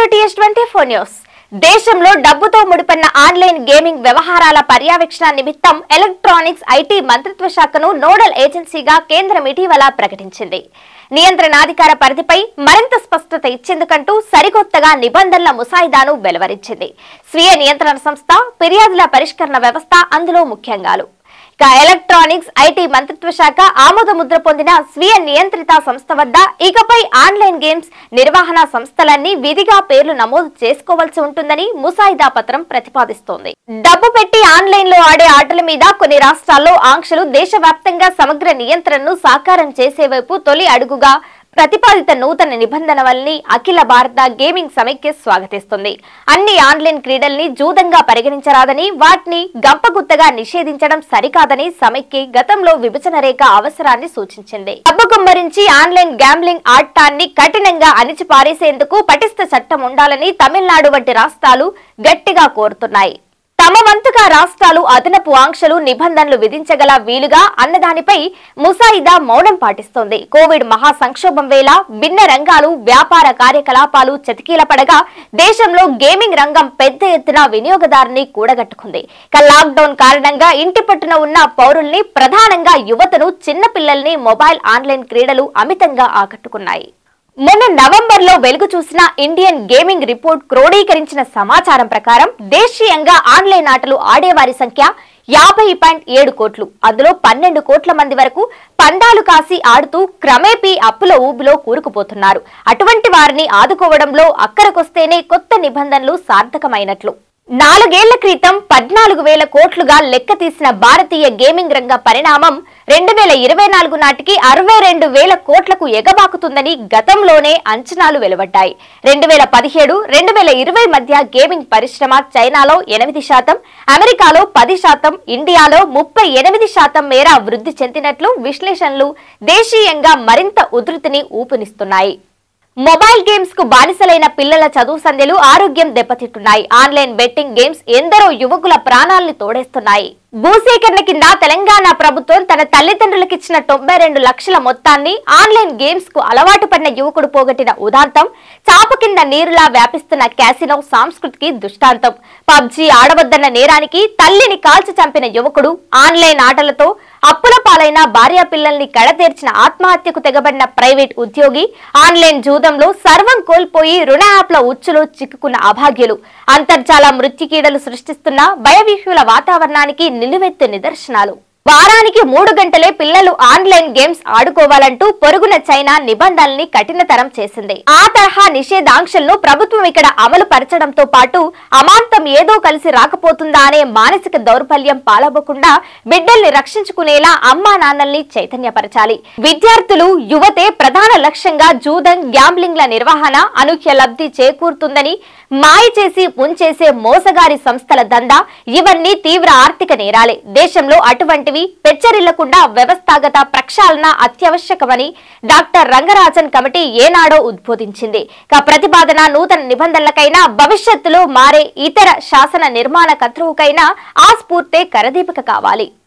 to TS twenty four news దేశంలో డబ్బుతో ముడిపడిన ఆన్లైన్ గేమింగ్ వ్యవహారాల పర్యవేక్షణ నిమిత్తం ఎలక్ట్రానిక్స్ ఐటీ మంత్రిత్వ శాఖను నోడల్ ఏజెన్సీగా కేంద్రం ఇటీవల ప్రకటించింది నియంత్రణాధికార పరిధిపై మరింత స్పష్టత ఇచ్చేందుకంటూ సరికొత్తగా నిబంధనల ముసాయిదాను వెలువరించింది స్వీయ నియంత్రణ సంస్థ ఫిర్యాదుల పరిష్కరణ వ్యవస్థ అందులో ముఖ్యంగాలు ఇక ఎలక్ట్రానిక్స్ ఐటీ మంత్రిత్వ శాఖ ఆమోద ముద్ర పొందిన స్వీయ నియంత్రిత సంస్థ వద్ద ఇకపై ఆన్లైన్ గేమ్స్ నిర్వహణ సంస్థలన్నీ విధిగా పేర్లు నమోదు చేసుకోవాల్సి ఉంటుందని ముసాయిదా పత్రం ప్రతిపాదిస్తోంది డబ్బు పెట్టి ఆన్లైన్ లో ఆడే ఆటల మీద కొన్ని రాష్ట్రాల్లో ఆంక్షలు దేశవ్యాప్తంగా సమగ్ర నియంత్రణను సాకారం చేసే వైపు తొలి అడుగుగా ప్రతిపాదిత నూతన నిబంధనల్ని అఖిల భారత గేమింగ్ సమైక్య స్వాగతిస్తుంది అన్ని ఆన్లైన్ క్రీడల్ని జూదంగా పరిగణించరాదని వాటిని గంపగుత్తగా నిషేధించడం సరికాదని సమైక్య గతంలో విభజన రేఖ అవసరాన్ని సూచించింది డబ్బు కుమ్మరించి ఆన్లైన్ గ్యాంబ్లింగ్ ఆడటాన్ని కఠినంగా అణిచిపారేసేందుకు పటిష్ట చట్టం ఉండాలని తమిళనాడు వంటి రాష్ట్రాలు గట్టిగా కోరుతున్నాయి తమ వంతుగా రాష్ట్రాలు అదనపు ఆంక్షలు నిబంధనలు విధించగల వీలుగా అన్నదానిపై ముసాయిదా మౌనం పాటిస్తోంది కోవిడ్ మహా సంక్షోభం వేళ భిన్న రంగాలు వ్యాపార కార్యకలాపాలు చతికీలపడగా దేశంలో గేమింగ్ రంగం పెద్ద ఎత్తున వినియోగదారుని కూడగట్టుకుంది ఇక లాక్డౌన్ కారణంగా ఇంటి పట్టున ఉన్న పౌరుల్ని ప్రధానంగా యువతను చిన్న పిల్లల్ని మొబైల్ ఆన్లైన్ క్రీడలు అమితంగా ఆకట్టుకున్నాయి మొన్న నవంబర్ లో వెలుగు చూసిన ఇండియన్ గేమింగ్ రిపోర్ట్ క్రోడీకరించిన సమాచారం ప్రకారం దేశీయంగా ఆన్లైన్ ఆటలు ఆడేవారి సంఖ్య యాభై పాయింట్ ఏడు కోట్లు అందులో పన్నెండు కోట్ల మంది వరకు పందాలు కాసి ఆడుతూ క్రమేపీ అప్పుల ఊబిలో కూరుకుపోతున్నారు అటువంటి వారిని ఆదుకోవడంలో అక్కరకొస్తేనే కొత్త నిబంధనలు సార్థకమైనట్లు నాలుగేళ్ల క్రితం పద్నాలుగు వేల కోట్లుగా లెక్క తీసిన భారతీయ గేమింగ్ రంగ పరిణామం రెండు వేల ఇరవై నాలుగు నాటికి అరవై రెండు వేల కోట్లకు ఎగబాకుతుందని గతంలోనే అంచనాలు వెలువడ్డాయి రెండు వేల పదిహేడు రెండు వేల ఇరవై మధ్య గేమింగ్ పరిశ్రమ చైనాలో ఎనిమిది శాతం అమెరికాలో పది శాతం ఇండియాలో ముప్పై ఎనిమిది శాతం మేర వృద్ధి చెందినట్లు విశ్లేషణలు దేశీయంగా మరింత ఉధృతిని ఊపునిస్తున్నాయి మొబైల్ గేమ్స్ కు బానిసలైన పిల్లల చదువు సంధ్యలు ఆరోగ్యం దెబ్బతింటున్నాయి ఆన్లైన్ బెట్టింగ్ గేమ్స్ ఎందరో యువకుల ప్రాణాల్ని తోడేస్తున్నాయి భూసేకరణ కింద తెలంగాణ ప్రభుత్వం తన తల్లిదండ్రులకిచ్చిన తొంభై రెండు లక్షల మొత్తాన్ని ఆన్లైన్ గేమ్స్ కు అలవాటు పడిన యువకుడు పోగొట్టిన ఉదాంతం చాప కింద నీరులా వ్యాపిస్తున్న క్యాసినో సంస్కృతికి దృష్టాంతం పబ్జీ ఆడవద్దన్న నేరానికి తల్లిని కాల్చి చంపిన యువకుడు ఆన్లైన్ ఆటలతో అప్పుల పాలైన భార్యా పిల్లల్ని కడతీర్చిన ఆత్మహత్యకు తెగబడిన ప్రైవేట్ ఉద్యోగి ఆన్లైన్ జూదంలో సర్వం కోల్పోయి రుణ యాప్ల ఉచ్చులో చిక్కుకున్న అభాగ్యులు అంతర్జాల మృత్యుకీడలు సృష్టిస్తున్న భయవిహ్యుల వాతావరణానికి నిలువెత్తు నిదర్శనాలు వారానికి మూడు గంటలే పిల్లలు ఆన్లైన్ గేమ్స్ ఆడుకోవాలంటూ పొరుగున చైనా నిబంధనల్ని కఠినతరం చేసింది ఆ తరహా నిషేధాంక్షలను ప్రభుత్వం ఇక్కడ అమలు పరచడంతో పాటు అమాంతం ఏదో కలిసి రాకపోతుందా అనే మానసిక దౌర్బల్యం పాలవ్వకుండా బిడ్డల్ని రక్షించుకునేలా అమ్మా నాన్నల్ని చైతన్యపరచాలి విద్యార్థులు యువతే ప్రధాన లక్ష్యంగా జూదం గ్యాంబ్లింగ్ల నిర్వహణ అనూహ్య లబ్ధి చేకూరుతుందని మాయ చేసి ఉంచేసే మోసగారి సంస్థల దందా ఇవన్నీ తీవ్ర ఆర్థిక నేరాలే దేశంలో అటువంటివి పెచ్చరిల్లకుండా వ్యవస్థాగత ప్రక్షాళన అత్యవశ్యకమని డాక్టర్ రంగరాజన్ కమిటీ ఏనాడో ఉద్బోధించింది ఇక ప్రతిపాదన నూతన నిబంధనలకైనా భవిష్యత్తులో మారే ఇతర శాసన నిర్మాణ కర్తృవుకైనా ఆ స్ఫూర్తే కరదీపిక కావాలి